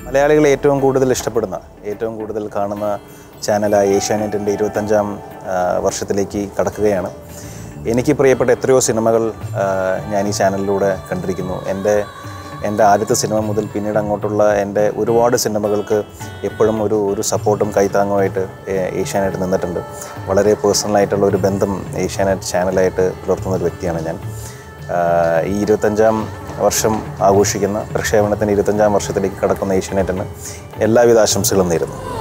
മലയാളികൾ ഏറ്റവും കൂടുതൽ ഇഷ്ടപ്പെടുന്ന ഏറ്റവും കൂടുതൽ കാണുന്ന ചാനലായ ഏഷ്യാനെറ്റിൻ്റെ ഇരുപത്തഞ്ചാം ആ, വർഷത്തിലേക്ക് കടക്കുകയാണ് എനിക്ക് പ്രിയപ്പെട്ട എത്രയോ സിനിമകൾ ആ, ഞാൻ ഈ ചാനലിലൂടെ കണ്ടിരിക്കുന്നു എൻ്റെ എൻ്റെ ആദ്യത്തെ സിനിമ മുതൽ പിന്നീട് അങ്ങോട്ടുള്ള എൻ്റെ ഒരുപാട് സിനിമകൾക്ക് എപ്പോഴും ഒരു ഒരു സപ്പോർട്ടും കൈത്താങ്ങുമായിട്ട് ഏ- ഏഷ്യാനെറ്റ് നിന്നിട്ടുണ്ട് വളരെ പേഴ്സണലായിട്ടുള്ള ഒരു ബന്ധം ഏഷ്യാനെറ്റ് ചാനലായിട്ട് പുലർത്തുന്ന ഒരു വ്യക്തിയാണ് ഞാൻ ആഹ് ഈ ഇരുപത്തഞ്ചാം വർഷം ആഘോഷിക്കുന്ന പ്രക്ഷേപണത്തിൻ്റെ ഇരുപത്തഞ്ചാം വർഷത്തിലേക്ക് കടക്കുന്ന ഏഷ്യാനെറ്റിന് എല്ലാവിധ ആശംസകളും നേരുന്നു